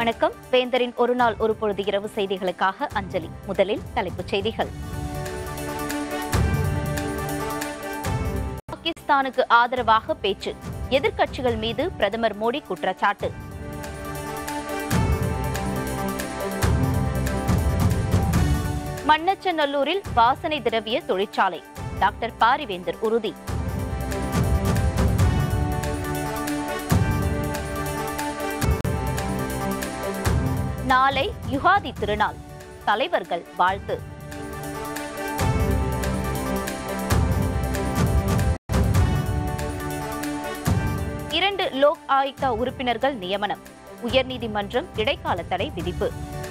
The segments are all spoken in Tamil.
வணக்கம் வேந்தரின் ஒரு நாள் ஒரு பொழுது இரவு செய்திகளுக்காக அஞ்சலி முதலில் தலைப்புச் செய்திகள் பாகிஸ்தானுக்கு ஆதரவாக பேச்சு எதிர்க்கட்சிகள் மீது பிரதமர் மோடி குற்றச்சாட்டு மண்ணச்சநல்லூரில் வாசனை திரவிய தொழிற்சாலை டாக்டர் பாரிவேந்தர் உறுதி நாளை யுகாதி திருநாள் தலைவர்கள் வாழ்த்து இரண்டு லோக் ஆயுக்தா உறுப்பினர்கள் நியமனம் உயர்நீதிமன்றம் இடைக்கால தடை விதிப்பு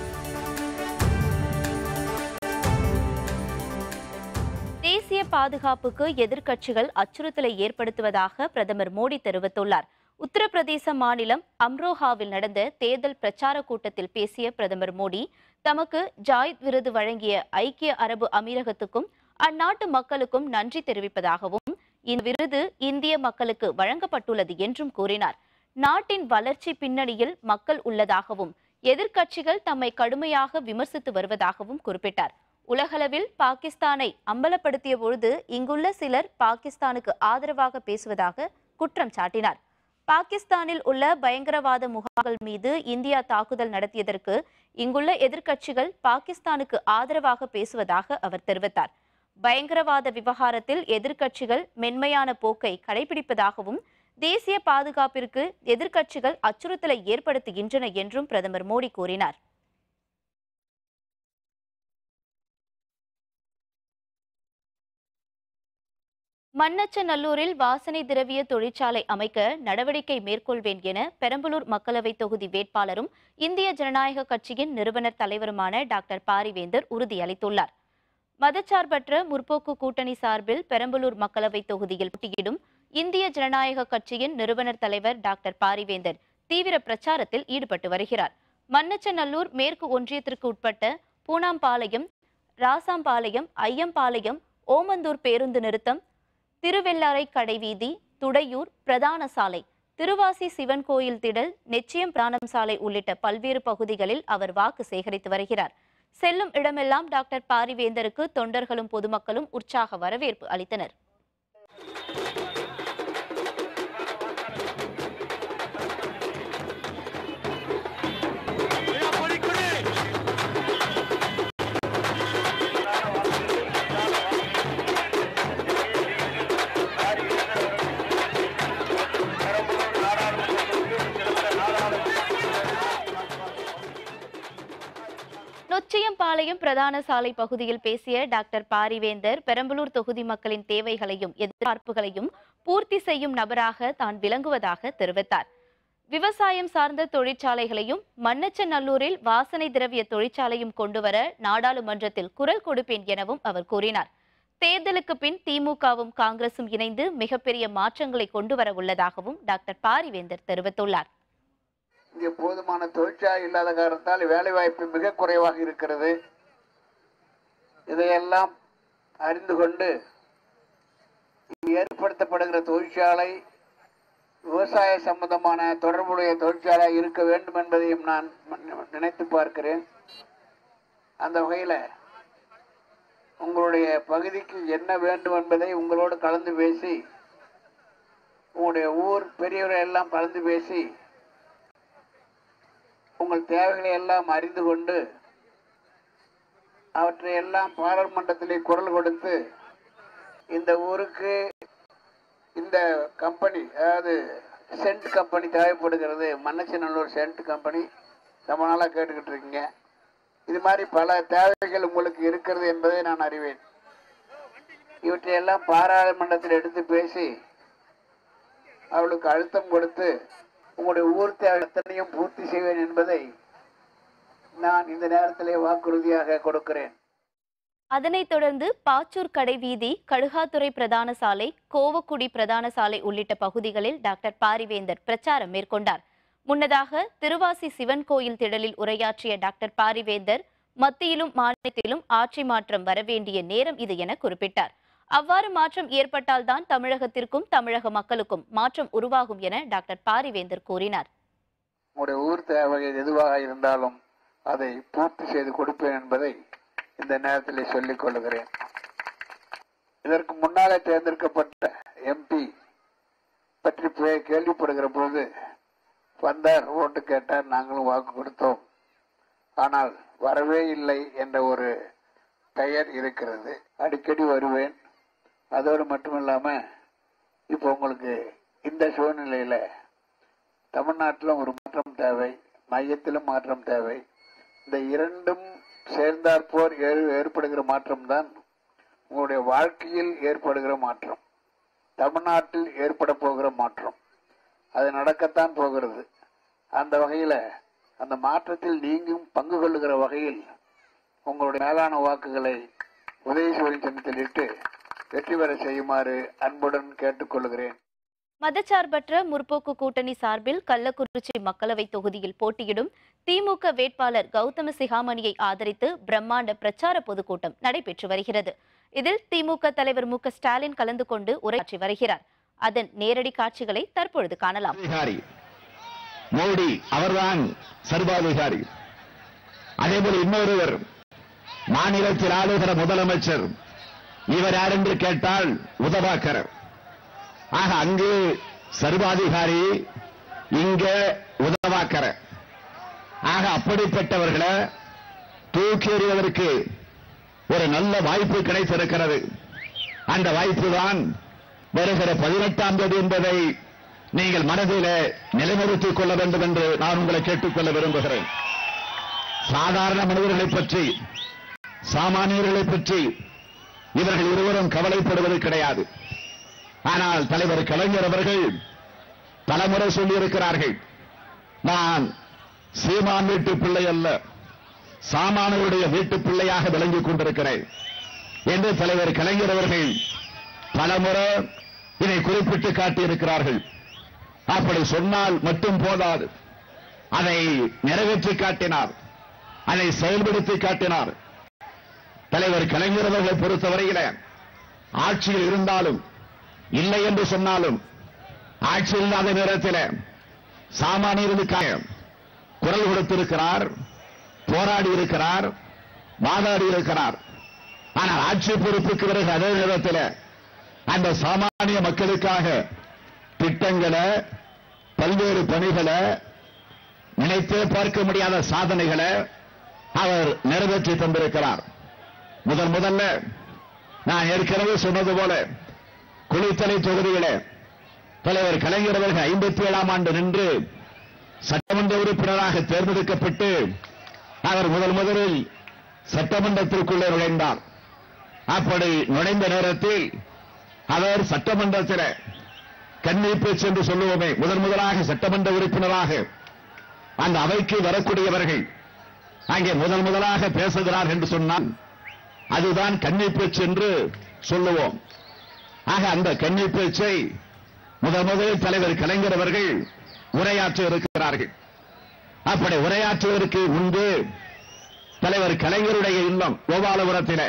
தேசிய பாதுகாப்புக்கு எதிர்க்கட்சிகள் அச்சுறுத்தலை ஏற்படுத்துவதாக பிரதமர் மோடி தெரிவித்துள்ளார் உத்தரப்பிரதேச மாநிலம் அம்ரோஹாவில் நடந்த தேர்தல் பிரச்சார கூட்டத்தில் பேசிய பிரதமர் மோடி தமக்கு ஜாயித் விருது வழங்கிய ஐக்கிய அரபு அமீரகத்துக்கும் அந்நாட்டு மக்களுக்கும் நன்றி தெரிவிப்பதாகவும் இந்த விருது இந்திய மக்களுக்கு வழங்கப்பட்டுள்ளது என்றும் கூறினார் நாட்டின் வளர்ச்சி பின்னணியில் மக்கள் உள்ளதாகவும் எதிர்க்கட்சிகள் தம்மை கடுமையாக விமர்சித்து வருவதாகவும் குறிப்பிட்டார் உலகளவில் பாகிஸ்தானை அம்பலப்படுத்திய பொழுது இங்குள்ள சிலர் பாகிஸ்தானுக்கு ஆதரவாக பேசுவதாக குற்றம் சாட்டினார் பாகிஸ்தானில் உள்ள பயங்கரவாத முகாம்கள் மீது இந்தியா தாக்குதல் நடத்தியதற்கு இங்குள்ள எதிர்க்கட்சிகள் பாகிஸ்தானுக்கு ஆதரவாக பேசுவதாக அவர் தெரிவித்தார் பயங்கரவாத விவகாரத்தில் எதிர்க்கட்சிகள் மென்மையான போக்கை கடைபிடிப்பதாகவும் தேசிய பாதுகாப்பிற்கு எதிர்க்கட்சிகள் அச்சுறுத்தலை ஏற்படுத்துகின்றன என்றும் பிரதமர் மோடி கூறினார் மண்ணச்சநல்லூரில் வாசனை திரவிய தொழிற்சாலை அமைக்க நடவடிக்கை மேற்கொள்வேன் என பெரம்பலூர் மக்களவை தொகுதி வேட்பாளரும் இந்திய ஜனநாயக கட்சியின் நிறுவனர் தலைவருமான டாக்டர் பாரிவேந்தர் உறுதியளித்துள்ளார் மதச்சார்பற்ற முற்போக்கு கூட்டணி சார்பில் பெரம்பலூர் மக்களவை தொகுதியில் போட்டியிடும் இந்திய ஜனநாயக கட்சியின் நிறுவனர் தலைவர் டாக்டர் பாரிவேந்தர் தீவிர பிரச்சாரத்தில் ஈடுபட்டு வருகிறார் மண்ணச்சநல்லூர் மேற்கு ஒன்றியத்திற்கு உட்பட்ட பூனாம்பாளையம் ராசாம்பாளையம் ஐயம்பாளையம் ஓமந்தூர் பேருந்து நிறுத்தம் திருவெல்லாரை கடைவீதி துடையூர் பிரதான சாலை திருவாசி சிவன் கோயில் திடல் நெச்சியம் பிராணம் சாலை உள்ளிட்ட பல்வேறு பகுதிகளில் அவர் வாக்கு சேகரித்து வருகிறார் செல்லும் இடமெல்லாம் டாக்டர் பாரிவேந்தருக்கு தொண்டர்களும் பொதுமக்களும் உற்சாக வரவேற்பு அளித்தனர் நொச்சியம்பாளையம் பிரதான சாலை பகுதியில் பேசிய டாக்டர் பாரிவேந்தர் பெரம்பலூர் தொகுதி மக்களின் தேவைகளையும் எதிர்பார்ப்புகளையும் பூர்த்தி செய்யும் நபராக தான் விளங்குவதாக தெரிவித்தார் விவசாயம் சார்ந்த தொழிற்சாலைகளையும் மண்ணச்சநல்லூரில் வாசனை திரவிய தொழிற்சாலையும் கொண்டுவர நாடாளுமன்றத்தில் குரல் கொடுப்பேன் எனவும் அவர் கூறினார் தேர்தலுக்கு பின் திமுகவும் காங்கிரசும் இணைந்து மிகப்பெரிய மாற்றங்களை கொண்டுவர உள்ளதாகவும் டாக்டர் பாரிவேந்தர் தெரிவித்துள்ளார் இங்கே போதுமான தொழிற்சாலை இல்லாத காரணத்தால் வேலைவாய்ப்பு மிக குறைவாக இருக்கிறது இதையெல்லாம் அறிந்து கொண்டு இங்கு ஏற்படுத்தப்படுகிற தொழிற்சாலை விவசாய சம்பந்தமான தொடர்புடைய தொழிற்சாலை இருக்க வேண்டும் என்பதையும் நான் ம- நினைத்து பார்க்கிறேன் அந்த வகையில் உங்களுடைய பகுதிக்கு என்ன வேண்டும் என்பதை உங்களோடு கலந்து பேசி உங்களுடைய ஊர் பெரியவரை எல்லாம் கலந்து பேசி உங்கள் தேவைகளை எல்லாம் அறிந்து கொண்டு அவற்றை எல்லாம் பாராளுமன்றத்திலே குரல் கொடுத்து இந்த ஊருக்கு இந்த கம்பெனி அதாவது சென்ட் கம்பெனி தேவைப்படுகிறது மன்னச்சநல்லூர் சென்ட் கம்பெனி ரொம்ப நாளாக கேட்டுக்கிட்டு இருக்கீங்க இது மாதிரி பல தேவைகள் உங்களுக்கு இருக்கிறது என்பதை நான் அறிவேன் இவற்றையெல்லாம் பாராளுமன்றத்தில் எடுத்து பேசி அவளுக்கு அழுத்தம் கொடுத்து உங்களுடைய ஊர் தேவை அத்தனையும் பூர்த்தி செய்வேன் என்பதை நான் இந்த நேரத்திலே வாக்குறுதியாக கொடுக்கிறேன் அதனைத் தொடர்ந்து பாச்சூர் கடை வீதி கடுகாத்துறை பிரதான சாலை கோவக்குடி பிரதான சாலை உள்ளிட்ட பகுதிகளில் டாக்டர் பாரிவேந்தர் பிரச்சாரம் மேற்கொண்டார் முன்னதாக திருவாசி சிவன் கோயில் திடலில் உரையாற்றிய டாக்டர் பாரிவேந்தர் மத்தியிலும் மாநிலத்திலும் ஆட்சி மாற்றம் வரவேண்டிய நேரம் இது என குறிப்பிட்டார் அவ்வாறு மாற்றம் ஏற்பட்டால்தான் தமிழகத்திற்கும் தமிழக மக்களுக்கும் மாற்றம் உருவாகும் என டாக்டர் பாரிவேந்தர் கூறினார் உங்களுடைய ஊர் தேவை எதுவாக இருந்தாலும் அதை பூர்த்தி செய்து கொடுப்பேன் என்பதை இந்த நேரத்தில் சொல்லிக் கொள்கிறேன் இதற்கு முன்னாலே தேர்ந்தெடுக்கப்பட்ட எம்பி பற்றி பே- கேள்விப்படுகிற போது வந்தார் ஓட்டு கேட்டார் நாங்களும் வாக்கு கொடுத்தோம் ஆனால் வரவே இல்லை என்ற ஒரு பெயர் இருக்கிறது அடிக்கடி வருவேன் அதோடு மட்டுமில்லாம இப்போ உங்களுக்கு இந்த சூழ்நிலையில தமிழ்நாட்டிலும் ஒரு மாற்றம் தேவை மையத்திலும் மாற்றம் தேவை இந்த இரண்டும் சேர்ந்தாற்போர் ஏ- ஏற்படுகிற மாற்றம்தான் உங்களுடைய வாழ்க்கையில் ஏற்படுகிற மாற்றம் தமிழ்நாட்டில் ஏற்பட போகிற மாற்றம் அது நடக்கத்தான் போகிறது அந்த வகையில அந்த மாற்றத்தில் நீங்களும் பங்கு கொள்ளுகிற வகையில் உங்களுடைய மேலான வாக்குகளை உதயசூரி சின்னத்தில் இட்டு வெற்றி பெற செய்யுமாறு அன்புடன் கேட்டுக்கொள்கிறேன் மதச்சார்பற்ற முற்போக்கு கூட்டணி சார்பில் கள்ளக்குறிச்சி மக்களவை தொகுதியில் போட்டியிடும் திமுக வேட்பாளர் கௌதம சிகாமணியை ஆதரித்து பிரம்மாண்ட பிரச்சார பொதுக்கூட்டம் நடைபெற்று வருகிறது இதில் திமுக தலைவர் மு க ஸ்டாலின் கலந்து கொண்டு உரையாற்றி வருகிறார் அதன் நேரடி காட்சிகளை தற்பொழுது காணலாம் அதிகாரி மோடி அவர்தான் சர்வாதிகாரி அதேபோல இன்னொருவர் மாநிலத்தில் ஆளுகிற முதலமைச்சர் இவர் யார் என்று கேட்டால் உதவாக்கரர் ஆக அங்கு சர்வாதிகாரி இங்க உதவாக்கரர் ஆக அப்படிப்பட்டவர்களை தூக்கி எறிவதற்கு ஒரு நல்ல வாய்ப்பு கிடைத்திருக்கிறது அந்த வாய்ப்பு தான் வருகிற பதினெட்டாம் தேதி என்பதை நீங்கள் மனதில் நிலைநிறுத்திக் கொள்ள வேண்டும் என்று நான் உங்களை கேட்டுக்கொள்ள விரும்புகிறேன் சாதாரண மனிதர்களை பற்றி சாமானியர்களை பற்றி இவர்கள் இருவரும் கவலைப்படுவது கிடையாது ஆனால் தலைவர் கலைஞர் அவர்கள் பலமுறை சொல்லியிருக்கிறார்கள் நான் சீமான் வீட்டு பிள்ளை அல்ல சாமானியருடைய வீட்டு பிள்ளையாக விளங்கிக் கொண்டிருக்கிறேன் என்று தலைவர் கலைஞர் அவர்கள் பலமுறை இதை குறிப்பிட்டு காட்டியிருக்கிறார்கள் அப்படி சொன்னால் மட்டும் போதாது அதை நிறைவேற்றி காட்டினார் அதை செயல்படுத்தி காட்டினார் தலைவர் கலைஞர் அவர்களை பொறுத்தவரையில ஆட்சியில் இருந்தாலும் இல்லை என்று சொன்னாலும் ஆட்சி இல்லாத நேரத்தில் சாமானியர்களுக்காக குரல் கொடுத்திருக்கிறார் போராடி இருக்கிறார் வாதாடி இருக்கிறார் ஆனால் ஆட்சி பொறுப்புக்கு பிறகு அதே நேரத்தில் அந்த சாமானிய மக்களுக்காக திட்டங்களை பல்வேறு பணிகளை நினைத்தே பார்க்க முடியாத சாதனைகளை அவர் நிறைவேற்றி தந்திருக்கிறார் முதல் முதல்ல நான் ஏற்கனவே சொன்னது போல குளித்தலை தொகுதியிலே தலைவர் கலைஞர் அவர்கள் ஐம்பத்தி ஏழாம் ஆண்டு நின்று சட்டமன்ற உறுப்பினராக தேர்ந்தெடுக்கப்பட்டு அவர் முதல் முதலில் சட்டமன்றத்திற்குள்ளே நுழைந்தார் அப்படி நுழைந்த நேரத்தில் அவர் சட்டமன்றத்தில் கன்னி பேச்சு என்று சொல்லுவோமே முதன் முதலாக சட்டமன்ற உறுப்பினராக அந்த அவைக்கு வரக்கூடியவர்கள் அங்கே முதல் முதலாக பேசுகிறார் என்று சொன்னால் அதுதான் கன்னி பேச்சு என்று சொல்லுவோம் ஆக அந்த கன்னி பேச்சை முதல் முதலில் தலைவர் கலைஞர் அவர்கள் உரையாற்ற இருக்கிறார்கள் அப்படி உரையாற்றுவதற்கு முன்பு தலைவர் கலைஞருடைய இல்லம் கோபாலபுரத்திலே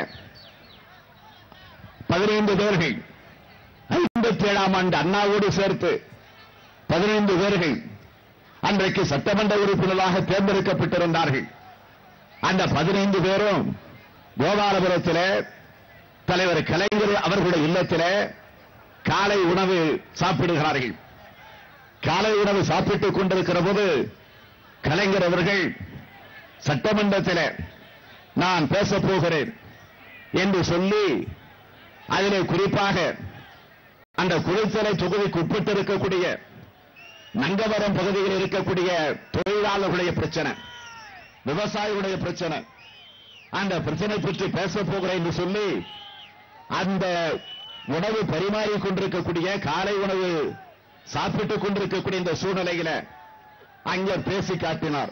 பதினைந்து பேர்கள் ஐம்பத்தி ஏழாம் ஆண்டு அண்ணாவோடு சேர்த்து பதினைந்து பேர்கள் அன்றைக்கு சட்டமன்ற உறுப்பினராக தேர்ந்தெடுக்கப்பட்டிருந்தார்கள் அந்த பதினைந்து பேரும் கோபாலபுரத்திலே தலைவர் கலைஞர் அவர்களுடைய இல்லத்திலே காலை உணவு சாப்பிடுகிறார்கள் காலை உணவு சாப்பிட்டுக் கொண்டிருக்கிற போது கலைஞர் அவர்கள் சட்டமன்றத்தில் நான் பேசப் போகிறேன் என்று சொல்லி அதிலே குறிப்பாக அந்த குளித்தலை தொகுதிக்கு உட்பட்டு இருக்கக்கூடிய நங்கவரம் பகுதியில் இருக்கக்கூடிய தொழிலாளர்களுடைய பிரச்சனை விவசாயிகளுடைய பிரச்சனை அந்த பிரச்சனை பற்றி பேசப் போகிறேன் என்று சொல்லி அந்த உணவு பரிமாறிக் கொண்டிருக்கக்கூடிய காலை உணவு சாப்பிட்டுக் கொண்டிருக்கக்கூடிய இந்த சூழ்நிலையில அங்கே பேசி காட்டினார்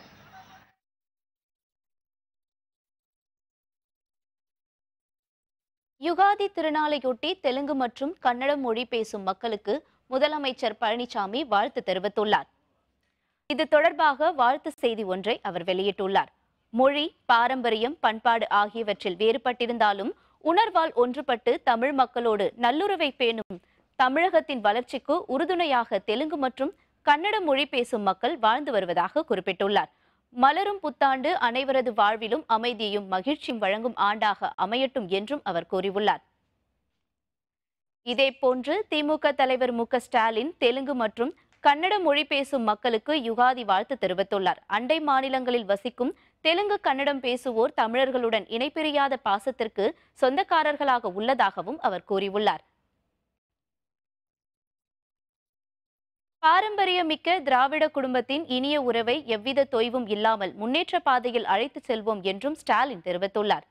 யுகாதி திருநாளையொட்டி தெலுங்கு மற்றும் கன்னடம் மொழி பேசும் மக்களுக்கு முதலமைச்சர் பழனிசாமி வாழ்த்து தெரிவித்துள்ளார் இது தொடர்பாக வாழ்த்து செய்தி ஒன்றை அவர் வெளியிட்டுள்ளார் மொழி பாரம்பரியம் பண்பாடு ஆகியவற்றில் வேறுபட்டிருந்தாலும் உணர்வால் ஒன்றுபட்டு தமிழ் மக்களோடு நல்லுறவை பேணும் தமிழகத்தின் வளர்ச்சிக்கு உறுதுணையாக தெலுங்கு மற்றும் கன்னட மொழி பேசும் மக்கள் வாழ்ந்து வருவதாக குறிப்பிட்டுள்ளார் மலரும் புத்தாண்டு அனைவரது வாழ்விலும் அமைதியையும் மகிழ்ச்சியும் வழங்கும் ஆண்டாக அமையட்டும் என்றும் அவர் கூறியுள்ளார் இதேபோன்று திமுக தலைவர் மு க ஸ்டாலின் தெலுங்கு மற்றும் கன்னட மொழி பேசும் மக்களுக்கு யுகாதி வாழ்த்து தெரிவித்துள்ளார் அண்டை மாநிலங்களில் வசிக்கும் தெலுங்கு கன்னடம் பேசுவோர் தமிழர்களுடன் இணைப்பிரியாத பாசத்திற்கு சொந்தக்காரர்களாக உள்ளதாகவும் அவர் கூறியுள்ளார் பாரம்பரியமிக்க திராவிட குடும்பத்தின் இனிய உறவை எவ்வித தொய்வும் இல்லாமல் முன்னேற்ற பாதையில் அழைத்துச் செல்வோம் என்றும் ஸ்டாலின் தெரிவித்துள்ளார்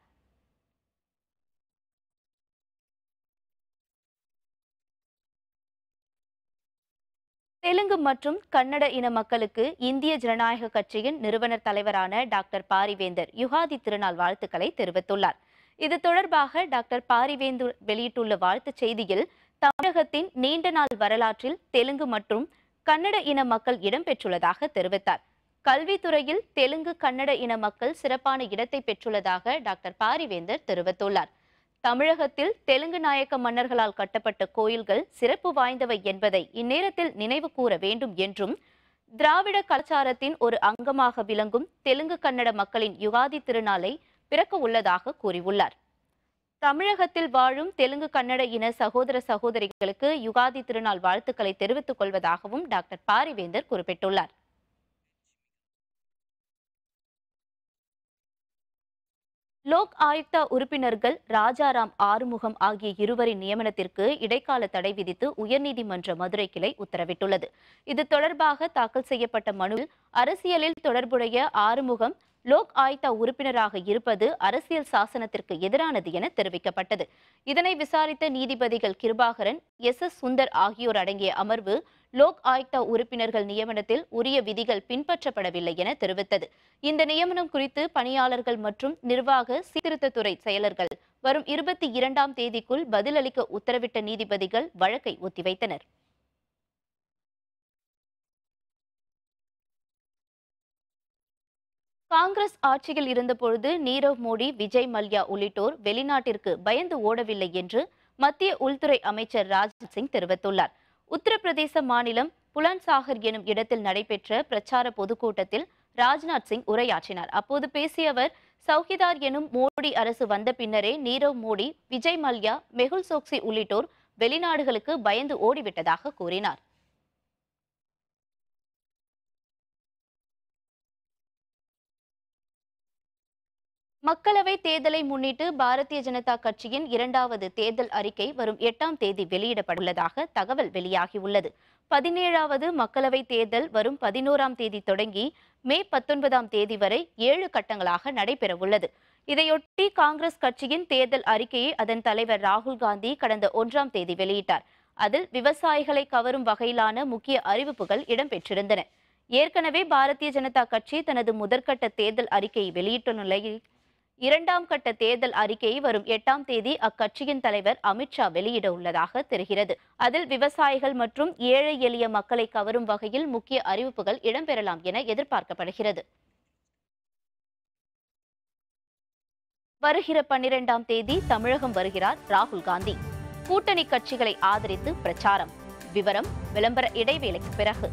தெலுங்கு மற்றும் கன்னட இன மக்களுக்கு இந்திய ஜனநாயக கட்சியின் நிறுவனர் தலைவரான டாக்டர் பாரிவேந்தர் யுகாதி திருநாள் வாழ்த்துக்களை தெரிவித்துள்ளார் இது தொடர்பாக டாக்டர் பாரிவேந்து வெளியிட்டுள்ள வாழ்த்துச் செய்தியில் தமிழகத்தின் நீண்ட நாள் வரலாற்றில் தெலுங்கு மற்றும் கன்னட இன மக்கள் இடம்பெற்றுள்ளதாக தெரிவித்தார் கல்வித்துறையில் தெலுங்கு கன்னட இன மக்கள் சிறப்பான இடத்தை பெற்றுள்ளதாக டாக்டர் பாரிவேந்தர் தெரிவித்துள்ளார் தமிழகத்தில் தெலுங்கு நாயக்க மன்னர்களால் கட்டப்பட்ட கோயில்கள் சிறப்பு வாய்ந்தவை என்பதை இந்நேரத்தில் நினைவு கூற வேண்டும் என்றும் திராவிட கலாச்சாரத்தின் ஒரு அங்கமாக விளங்கும் தெலுங்கு கன்னட மக்களின் யுகாதி திருநாளை பிறக்க உள்ளதாக கூறியுள்ளார் தமிழகத்தில் வாழும் தெலுங்கு கன்னட இன சகோதர சகோதரிகளுக்கு யுகாதி திருநாள் வாழ்த்துக்களை தெரிவித்துக் கொள்வதாகவும் டாக்டர் பாரிவேந்தர் குறிப்பிட்டுள்ளார் லோக் ஆயுக்தா உறுப்பினர்கள் ராஜாராம் ஆறுமுகம் ஆகிய இருவரின் நியமனத்திற்கு இடைக்கால தடை விதித்து உயர்நீதிமன்ற மதுரை கிளை உத்தரவிட்டுள்ளது இது தொடர்பாக தாக்கல் செய்யப்பட்ட மனுவில் அரசியலில் தொடர்புடைய ஆறுமுகம் லோக் ஆயுக்தா உறுப்பினராக இருப்பது அரசியல் சாசனத்திற்கு எதிரானது என தெரிவிக்கப்பட்டது இதனை விசாரித்த நீதிபதிகள் கிருபாகரன் எஸ் எஸ் சுந்தர் ஆகியோர் அடங்கிய அமர்வு லோக் ஆயுக்தா உறுப்பினர்கள் நியமனத்தில் உரிய விதிகள் பின்பற்றப்படவில்லை என தெரிவித்தது இந்த நியமனம் குறித்து பணியாளர்கள் மற்றும் நிர்வாக சீர்திருத்தத்துறை செயலர்கள் வரும் இருபத்தி இரண்டாம் தேதிக்குள் பதிலளிக்க உத்தரவிட்ட நீதிபதிகள் வழக்கை ஒத்திவைத்தனர் காங்கிரஸ் ஆட்சியில் இருந்தபொழுது நீரவ் மோடி விஜய் மல்யா உள்ளிட்டோர் வெளிநாட்டிற்கு பயந்து ஓடவில்லை என்று மத்திய உள்துறை அமைச்சர் ராஜ்நாத் சிங் தெரிவித்துள்ளார் உத்தரப்பிரதேச மாநிலம் புலன்சாகர் எனும் இடத்தில் நடைபெற்ற பிரச்சார பொதுக்கூட்டத்தில் ராஜ்நாத் சிங் உரையாற்றினார் அப்போது பேசிய அவர் சௌகிதார் எனும் மோடி அரசு வந்த பின்னரே நீரவ் மோடி விஜய் மல்யா மெகுல் சோக்சி உள்ளிட்டோர் வெளிநாடுகளுக்கு பயந்து ஓடிவிட்டதாக கூறினார் மக்களவை தேர்தலை முன்னிட்டு பாரதிய ஜனதா கட்சியின் இரண்டாவது தேர்தல் அறிக்கை வரும் எட்டாம் தேதி வெளியிடப்பட்டுள்ளதாக தகவல் வெளியாகியுள்ளது பதினேழாவது மக்களவை தேர்தல் வரும் பதினோராம் தேதி தொடங்கி மே பத்தொன்பதாம் தேதி வரை ஏழு கட்டங்களாக நடைபெறவுள்ளது இதையொட்டி காங்கிரஸ் கட்சியின் தேர்தல் அறிக்கையை அதன் தலைவர் ராகுல் காந்தி கடந்த ஒன்றாம் தேதி வெளியிட்டார் அதில் விவசாயிகளை கவரும் வகையிலான முக்கிய அறிவிப்புகள் இடம்பெற்றிருந்தன ஏற்கனவே பாரதிய ஜனதா கட்சி தனது முதற்கட்ட தேர்தல் அறிக்கையை வெளியிட்ட நிலையில் இரண்டாம் கட்ட தேர்தல் அறிக்கையை வரும் எட்டாம் தேதி அக்கட்சியின் தலைவர் அமித்ஷா வெளியிட உள்ளதாக தெரிகிறது அதில் விவசாயிகள் மற்றும் ஏழை எளிய மக்களை கவரும் வகையில் முக்கிய அறிவிப்புகள் இடம்பெறலாம் என எதிர்பார்க்கப்படுகிறது வருகிற பன்னிரெண்டாம் தேதி தமிழகம் வருகிறார் ராகுல் காந்தி கூட்டணி கட்சிகளை ஆதரித்து பிரச்சாரம் விவரம் விளம்பர இடைவேளைக்கு பிறகு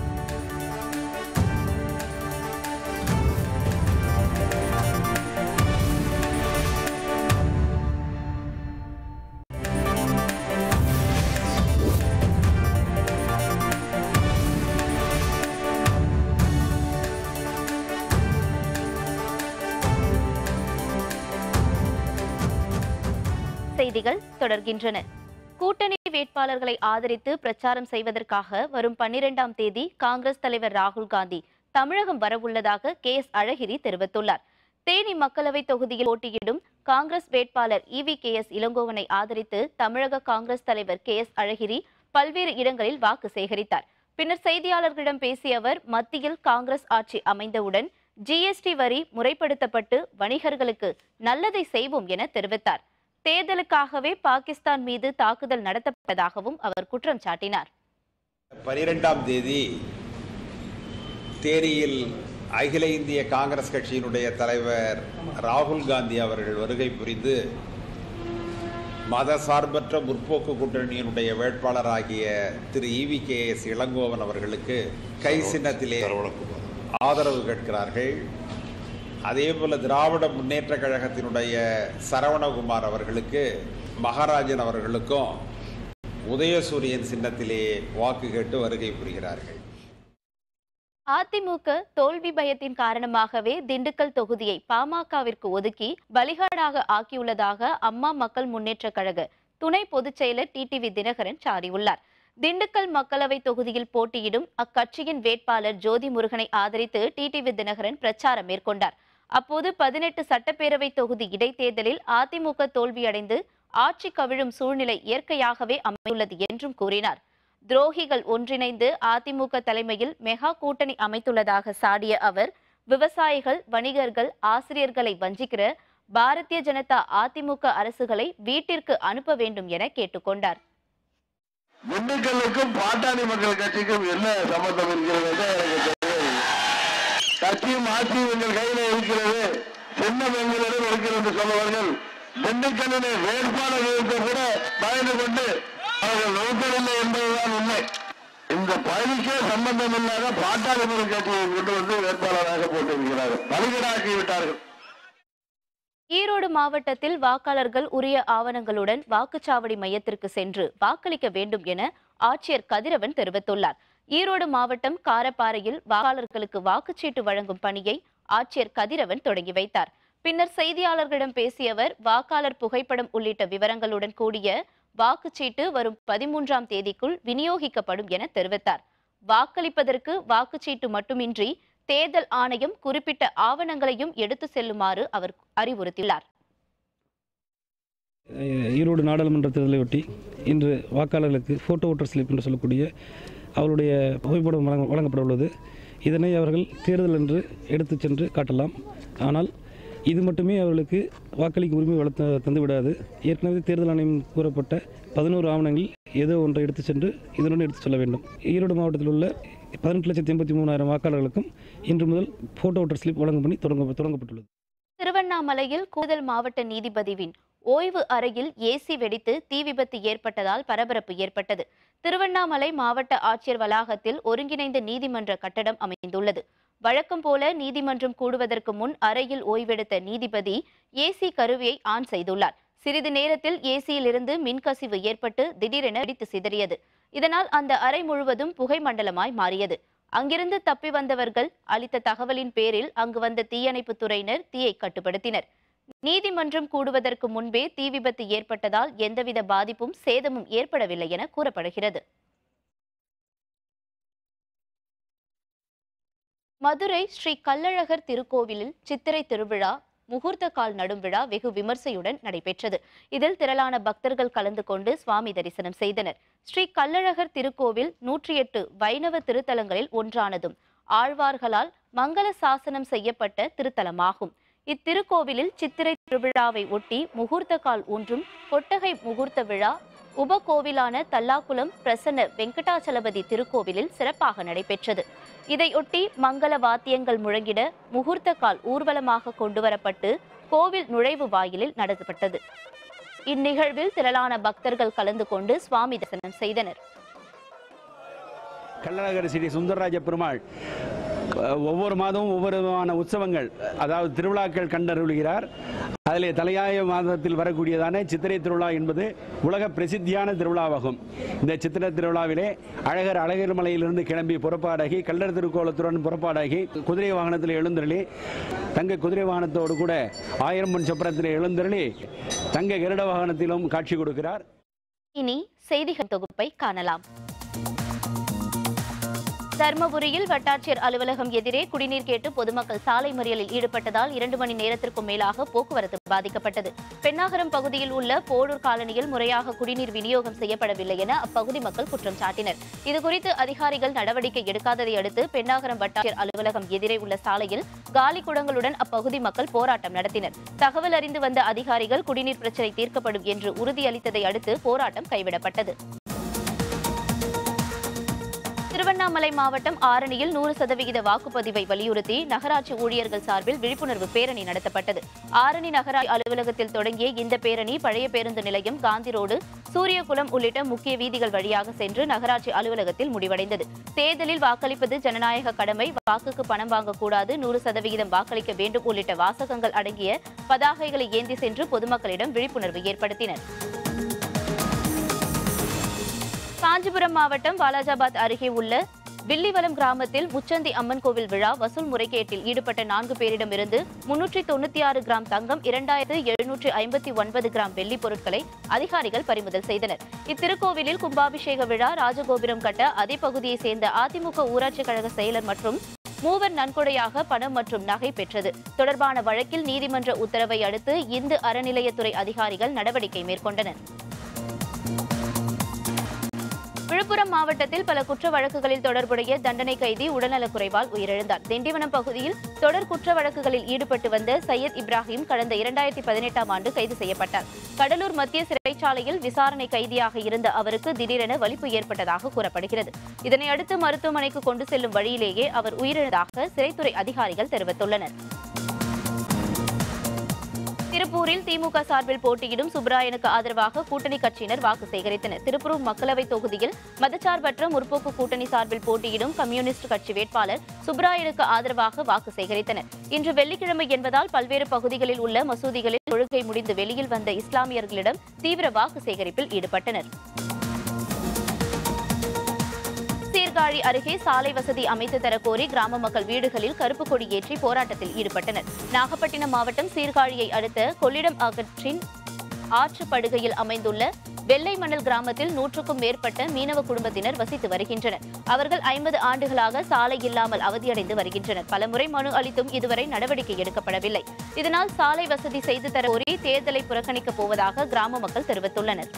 செய்திகள் தொடர்கின்றன கூட்டணி வேட்பாளர்களை ஆதரித்து பிரச்சாரம் செய்வதற்காக வரும் பன்னிரெண்டாம் தேதி காங்கிரஸ் தலைவர் ராகுல் காந்தி தமிழகம் வரவுள்ளதாக கே எஸ் அழகிரி தெரிவித்துள்ளார் தேனி மக்களவை தொகுதியில் போட்டியிடும் காங்கிரஸ் வேட்பாளர் இவி கே எஸ் இளங்கோவனை ஆதரித்து தமிழக காங்கிரஸ் தலைவர் கே எஸ் அழகிரி பல்வேறு இடங்களில் வாக்கு சேகரித்தார் பின்னர் செய்தியாளர்களிடம் பேசிய அவர் மத்தியில் காங்கிரஸ் ஆட்சி அமைந்தவுடன் ஜிஎஸ்டி வரி முறைப்படுத்தப்பட்டு வணிகர்களுக்கு நல்லதை செய்வோம் என தெரிவித்தார் தேர்தலுக்காகவே பாகிஸ்தான் மீது தாக்குதல் நடத்தப்பட்டதாகவும் அவர் குற்றம் சாட்டினார் பனிரெண்டாம் தேதி தேனியில் அகில இந்திய காங்கிரஸ் கட்சியினுடைய தலைவர் ராகுல் காந்தி அவர்கள் வருகை புரிந்து மதசார்பற்ற முற்போக்கு கூட்டணியினுடைய வேட்பாளராகிய Thiru EV K S Elangovan அவர்களுக்கு கை சின்னத்திலே ஆதரவு கேட்கிறார்கள் அதே போல திராவிட முன்னேற்ற கழகத்தினுடைய சரவணகுமார் அவர்களுக்கு மகாராஜன் அவர்களுக்கும் உதயசூரியன் சின்னத்திலே வாக்கு கேட்டு வருகை புரிகிறார்கள் அதிமுக தோல்வி பயத்தின் காரணமாகவே திண்டுக்கல் தொகுதியை பாமகவிற்கு ஒதுக்கி பலிகாடாக ஆக்கியுள்ளதாக அம்மா மக்கள் முன்னேற்ற கழக துணை பொதுச் செயலர் டிடிவி தினகரன் சாடியுள்ளார் திண்டுக்கல் மக்களவை தொகுதியில் போட்டியிடும் அக்கட்சியின் வேட்பாளர் ஜோதி முருகனை ஆதரித்து டிடிவி தினகரன் பிரச்சாரம் மேற்கொண்டார் அப்போது பதினெட்டு சட்டப்பேரவை தொகுதி இடைத்தேர்தலில் அதிமுக தோல்வியடைந்து ஆட்சி கவிழும் சூழ்நிலை இயற்கையாகவே அமைந்துள்ளது என்றும் கூறினார் துரோகிகள் ஒன்றிணைந்து அதிமுக தலைமையில் மெகா கூட்டணி அமைத்துள்ளதாக சாடிய அவர் விவசாயிகள் வணிகர்கள் ஆசிரியர்களை வஞ்சிக்கிற பாரதிய ஜனதா அதிமுக அரசுகளை வீட்டிற்கு அனுப்ப வேண்டும் என கேட்டுக்கொண்டார் திண்டுக்கல்லுக்கும் பாட்டாளி மக்கள் கட்சிக்கும் என்ன சம்பந்தம் இருக்கிறது என்று எனக்கு தெரியவில்லை கட்சியும் ஆட்சியும் எங்கள் கையில இருக்கிறது சின்னம் எங்களிடம் இருக்கிறது என்று சொல்லுவார்கள் திண்டுக்கல்லிலே வேட்பாளர் இருக்க கூட பயந்து கொண்டு அவர்கள் நோக்கவில்லை என்பதுதான் உண்மை இந்த பணிக்கே சம்பந்தம் இல்லாத பாட்டாளி மக்கள் கட்சியை கொண்டு வந்து வேட்பாளராக போட்டிருக்கிறார்கள் பலிகடாக்கி விட்டார்கள் ஈரோடு மாவட்டத்தில் வாக்காளர்கள் உரிய ஆவணங்களுடன் வாக்குச்சாவடி மையத்திற்கு சென்று வாக்களிக்க வேண்டும் என ஆட்சியர் கதிரவன் தெரிவித்துள்ளார் ஈரோடு மாவட்டம் காரப்பாறையில் வாக்காளர்களுக்கு வாக்குச்சீட்டு வழங்கும் பணியை ஆட்சியர் கதிரவன் தொடங்கி வைத்தார் பின்னர் செய்தியாளர்களிடம் பேசிய அவர் வாக்காளர் புகைப்படம் உள்ளிட்ட விவரங்களுடன் கூடிய வாக்குச்சீட்டு வரும் பதிமூன்றாம் தேதிக்குள் விநியோகிக்கப்படும் என தெரிவித்தார் வாக்களிப்பதற்கு வாக்குச்சீட்டு மட்டுமின்றி தேர்தல் ஆணையம் குறிப்பிட்ட ஆவணங்களையும் எடுத்து செல்லுமாறு அவர் அறிவுறுத்தியுள்ளார் ஈரோடு நாடாளுமன்ற தேர்தலையொட்டி இன்று வாக்காளர்களுக்கு ஃபோட்டோ ஓட்டர் ஸ்லிப் என்று சொல்லக்கூடிய அவருடைய புகைப்படம் வழங்க வழங்கப்பட உள்ளது இதனை அவர்கள் தேர்தல் என்று எடுத்துச் சென்று காட்டலாம் ஆனால் இது மட்டுமே அவர்களுக்கு வாக்களிக்கும் உரிமை வளர்த்த தந்துவிடாது ஏற்கனவே தேர்தல் ஆணையம் கூறப்பட்ட பதினோரு ஆவணங்கள் ஏதோ ஒன்றை எடுத்து சென்று இதனுடன் எடுத்துச் செல்ல வேண்டும் ஈரோடு மாவட்டத்தில் உள்ள பதினெட்டு லட்சத்தி எண்பத்தி மூணாயிரம் வாக்காளர்களுக்கும் இன்று முதல் ஃபோட்டோ ஓட்டர் ஸ்லிப் வழங்கும் பணி தொடங்க தொடங்கப்பட்டுள்ளது திருவண்ணாமலையில் கூதல் மாவட்ட நீதிபதிவின் ஓய்வு அறையில் ஏசி வெடித்து தீ விபத்து ஏற்பட்டதால் பரபரப்பு ஏற்பட்டது திருவண்ணாமலை மாவட்ட ஆட்சியர் வளாகத்தில் ஒருங்கிணைந்த நீதிமன்ற கட்டடம் அமைந்துள்ளது வழக்கம் போல நீதிமன்றம் கூடுவதற்கு முன் அறையில் ஓய்வெடுத்த நீதிபதி ஏசி கருவியை ஆன் செய்துள்ளார் சிறிது நேரத்தில் ஏசியில் இருந்து மின்கசிவு ஏற்பட்டு திடீரென வெடித்து சிதறியது இதனால் அந்த அறை முழுவதும் புகை மண்டலமாய் மாறியது அங்கிருந்து தப்பி வந்தவர்கள் அளித்த தகவலின் பேரில் அங்கு வந்த தீயணைப்பு துறையினர் தீயை கட்டுப்படுத்தினர் நீதிமன்றம் கூடுவதற்கு முன்பே தீ விபத்து ஏற்பட்டதால் எந்தவித பாதிப்பும் சேதமும் ஏற்படவில்லை என கூறப்படுகிறது மதுரை ஸ்ரீ கள்ளழகர் திருக்கோவிலில் சித்திரை திருவிழா முகூர்த்த கால் நடும் விழா வெகு விமர்சையுடன் நடைபெற்றது இதில் திரளான பக்தர்கள் கலந்து கொண்டு சுவாமி தரிசனம் செய்தனர் ஸ்ரீ கள்ளழகர் திருக்கோவில் நூற்றி எட்டு வைணவ திருத்தலங்களில் ஒன்றானதும் ஆழ்வார்களால் மங்கள சாசனம் செய்யப்பட்ட திருத்தலமாகும் இத்திருக்கோவிலில் சித்திரை திருவிழாவை ஒட்டி முகூர்த்த கால் ஒன்றும் கொட்டகை முகூர்த்த விழா உபகோவிலான தல்லாக்குளம் பிரசன்ன வெங்கடாச்சலபதி திருக்கோவிலில் சிறப்பாக நடைபெற்றது இதையொட்டி மங்கள வாத்தியங்கள் முழங்கிட முகூர்த்த கால் ஊர்வலமாக கொண்டுவரப்பட்டு கோவில் நுழைவு வாயிலில் நடத்தப்பட்டது இந்நிகழ்வில் திரளான பக்தர்கள் கலந்து கொண்டு சுவாமி தரிசனம் செய்தனர் கள்ளழகர் ஸ்ரீ சுந்தரராஜ பெருமாள் அஹ், ஒவ்வொரு மாதமும் ஒவ்வொரு விதமான உற்சவங்கள் அதாவது திருவிழாக்கள் கண்டருளுகிறார் அதிலே தலையாய மாதத்தில் வரக்கூடியதான சித்திரை திருவிழா என்பது உலக பிரசித்தியான திருவிழாவாகும் இந்த சித்திரை திருவிழாவிலே அழகர் அழகர் மலையிலிருந்து கிளம்பி புறப்பாடாகி கள்ளர் திருக்கோலத்துடன் புறப்பாடாகி குதிரை வாகனத்தில் எழுந்தருளி தங்க குதிரை வாகனத்தோடு கூட ஆயிரம் மண் சப்பரத்தில் எழுந்தருளி தங்க கருட வாகனத்திலும் காட்சி கொடுக்கிறார் இனி செய்திகள் தொகுப்பை காணலாம் தர்மபுரியில் வட்டாட்சியர் அலுவலகம் எதிரே குடிநீர் கேட்டு பொதுமக்கள் சாலை மறியலில் ஈடுபட்டதால் இரண்டு மணி நேரத்திற்கும் மேலாக போக்குவரத்து பாதிக்கப்பட்டது பெண்ணாகரம் பகுதியில் உள்ள போடூர் காலனியில் முறையாக குடிநீர் விநியோகம் செய்யப்படவில்லை என அப்பகுதி மக்கள் குற்றம் சாட்டினர் இதுகுறித்து அதிகாரிகள் நடவடிக்கை எடுக்காததை அடுத்து பெண்ணாகரம் வட்டாட்சியர் அலுவலகம் எதிரே உள்ள சாலையில் காலி குடங்களுடன் அப்பகுதி மக்கள் போராட்டம் நடத்தினர் தகவல் அறிந்து வந்த அதிகாரிகள் குடிநீர் பிரச்சினை தீர்க்கப்படும் என்று உறுதியளித்ததை அடுத்து போராட்டம் கைவிடப்பட்டது திருவண்ணாமலை திருவண்ணாமலை மாவட்டம் ஆரணியில் நூறு சதவிகித வாக்குப்பதிவை வலியுறுத்தி நகராட்சி ஊழியர்கள் சார்பில் விழிப்புணர்வு பேரணி நடத்தப்பட்டது ஆரணி நகராட்சி அலுவலகத்தில் தொடங்கிய இந்த பேரணி பழைய பேருந்து நிலையம் காந்தி ரோடு சூரியகுளம் உள்ளிட்ட முக்கிய வீதிகள் வழியாக சென்று நகராட்சி அலுவலகத்தில் முடிவடைந்தது தேர்தலில் வாக்களிப்பது ஜனநாயக கடமை வாக்குக்கு பணம் வாங்கக்கூடாது நூறு சதவிகிதம் வாக்களிக்க வேண்டும் உள்ளிட்ட வாசகங்கள் அடங்கிய பதாகைகளை ஏந்தி சென்று பொதுமக்களிடம் விழிப்புணர்வு ஏற்படுத்தினர் காஞ்சிபுரம் மாவட்டம் வாலாஜாபாத் அருகே உள்ள வில்லிவலம் கிராமத்தில் முச்சந்தி அம்மன் கோவில் விழா வசூல் முறைகேட்டில் ஈடுபட்ட நான்கு பேரிடமிருந்து முன்னூற்றி தொண்ணூத்தி ஆறு கிராம் தங்கம் இரண்டாயிரத்து எழுநூற்றி ஐம்பத்தி ஒன்பது கிராம் வெள்ளி பொருட்களை அதிகாரிகள் பறிமுதல் செய்தனர் இத்திருக்கோவிலில் கும்பாபிஷேக விழா ராஜகோபுரம் கட்ட அதே பகுதியைச் சேர்ந்த அதிமுக ஊராட்சி கழக செயலர் மற்றும் மூவர் நன்கொடையாக பணம் மற்றும் நகை பெற்றது தொடர்பான வழக்கில் நீதிமன்ற உத்தரவை அடுத்து இந்து அறநிலையத்துறை அதிகாரிகள் நடவடிக்கை மேற்கொண்டனர் விழுப்புரம் மாவட்டத்தில் பல குற்ற வழக்குகளில் தொடர்புடைய தண்டனை கைதி உடல்நலக்குறைவால் உயிரிழந்தார் திண்டிவனம் பகுதியில் தொடர் குற்ற வழக்குகளில் ஈடுபட்டு வந்த சையத் இப்ராஹிம் கடந்த இரண்டாயிரத்தி பதினெட்டாம் ஆண்டு கைது செய்யப்பட்டார் கடலூர் மத்திய சிறைச்சாலையில் விசாரணை கைதியாக இருந்த அவருக்கு திடீரென வலிப்பு ஏற்பட்டதாக கூறப்படுகிறது இதனை அடுத்து மருத்துவமனைக்கு கொண்டு செல்லும் வழியிலேயே அவர் உயிரிழந்ததாக சிறைத்துறை அதிகாரிகள் தெரிவித்துள்ளனர் திருப்பூரில் திமுக சார்பில் போட்டியிடும் சுப்ராயனுக்கு ஆதரவாக கூட்டணி கட்சியினர் வாக்கு சேகரித்தனர் திருப்பூர் மக்களவைத் தொகுதியில் மதச்சார்பற்ற முற்போக்கு கூட்டணி சார்பில் போட்டியிடும் கம்யூனிஸ்ட் கட்சி வேட்பாளர் சுப்ராயனுக்கு ஆதரவாக வாக்கு சேகரித்தனர் இன்று வெள்ளிக்கிழமை என்பதால் பல்வேறு பகுதிகளில் உள்ள மசூதிகளில் தொழுகை முடிந்து வெளியில் வந்த இஸ்லாமியர்களிடம் தீவிர வாக்கு சேகரிப்பில் ஈடுபட்டனர் சீர்காழி அருகே சாலை வசதி அமைத்து தரக்கோரி கிராம மக்கள் வீடுகளில் கருப்பு கொடி ஏற்றி போராட்டத்தில் ஈடுபட்டனர் நாகப்பட்டினம் மாவட்டம் சீர்காழியை அடுத்த கொள்ளிடம் ஆற்றின் ஆற்று படுகையில் அமைந்துள்ள வெள்ளை மணல் கிராமத்தில் நூற்றுக்கும் மேற்பட்ட மீனவ குடும்பத்தினர் வசித்து வருகின்றனர் அவர்கள் ஐம்பது ஆண்டுகளாக சாலை இல்லாமல் அவதியடைந்து வருகின்றனர் பலமுறை மனு அளித்தும் இதுவரை நடவடிக்கை எடுக்கப்படவில்லை இதனால் சாலை வசதி செய்து தர கோரி தேர்தலை புறக்கணிக்கப் போவதாக கிராம மக்கள் தெரிவித்துள்ளனர்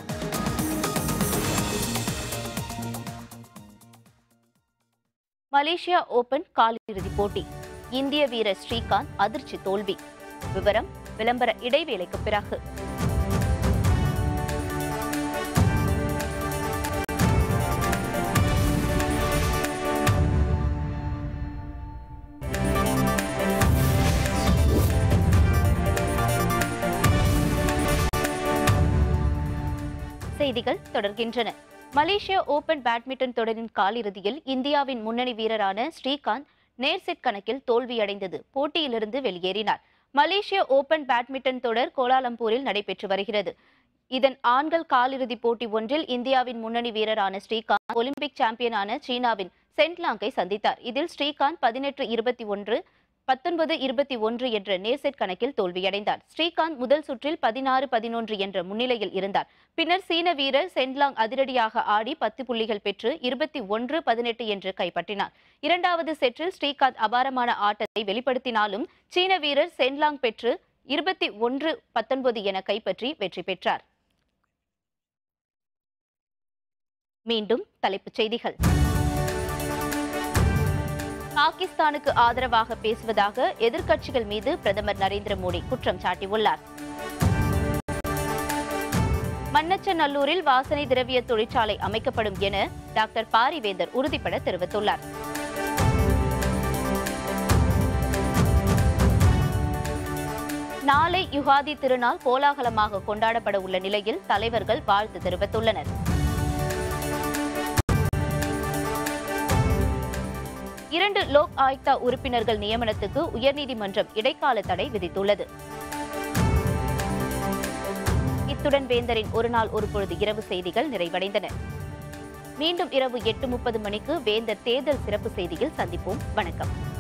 மலேசியா ஓபன் காலிறுதிப் போட்டி இந்திய வீரர் ஸ்ரீகாந்த் அதிர்ச்சி தோல்வி விவரம் விளம்பர இடைவேளைக்கு பிறகு செய்திகள் தொடர்கின்றன மலேசியா ஓபன் பேட்மிண்டன் தொடரின் காலிறுதியில் இந்தியாவின் முன்னணி வீரரான ஸ்ரீகாந்த் நேர் செட் கணக்கில் தோல்வியடைந்தது போட்டியிலிருந்து வெளியேறினார் மலேசியா ஓபன் பேட்மிண்டன் தொடர் கோலாலம்பூரில் நடைபெற்று வருகிறது இதன் ஆண்கள் காலிறுதிப் போட்டி ஒன்றில் இந்தியாவின் முன்னணி வீரரான ஸ்ரீகாந்த் ஒலிம்பிக் சாம்பியனான சீனாவின் சென்ட்லாங்கை சந்தித்தார் இதில் ஸ்ரீகாந்த் பதினெட்டு இருபத்தி ஒன்று பத்தொன்பது இருபத்தி ஒன்று என்ற நேர்செட் கணக்கில் தோல்வியடைந்தார் ஸ்ரீகாந்த் முதல் சுற்றில் பதினாறு பதினொன்று என்ற முன்னிலையில் இருந்தார் பின்னர் சீன வீரர் சென்லாங் அதிரடியாக ஆடி பத்து புள்ளிகள் பெற்று இருபத்தி ஒன்று பதினெட்டு என்று கைப்பற்றினார் இரண்டாவது செற்றில் ஸ்ரீகாந்த் அபாரமான ஆட்டத்தை வெளிப்படுத்தினாலும் சீன வீரர் சென்லாங் பெற்று இருபத்தி ஒன்று பத்தொன்பது என கைப்பற்றி வெற்றி பெற்றார் மீண்டும் தலைப்புச் செய்திகள் பாகிஸ்தானுக்கு ஆதரவாக பேசுவதாக எதிர்க்கட்சிகள் மீது பிரதமர் நரேந்திர மோடி குற்றம் சாட்டியுள்ளார் மன்னச்சநல்லூரில் வாசனை திரவிய தொழிற்சாலை அமைக்கப்படும் என டாக்டர் பாரிவேந்தர் உறுதிபட தெரிவித்துள்ளார் நாளை யுகாதி திருநாள் கோலாகலமாக கொண்டாடப்பட உள்ள நிலையில் தலைவர்கள் வாழ்த்து தெரிவித்துள்ளனர் இரண்டு லோக் ஆயுக்தா உறுப்பினர்கள் நியமனத்துக்கு உயர்நீதிமன்றம் இடைக்கால தடை விதித்துள்ளது இத்துடன் வேந்தரின் ஒரு நாள் ஒரு பொழுது இரவு செய்திகள் நிறைவடைந்தன மீண்டும் இரவு எட்டு முப்பது மணிக்கு வேந்தர் தேர்தல் சிறப்பு செய்தியில் சந்திப்போம் வணக்கம்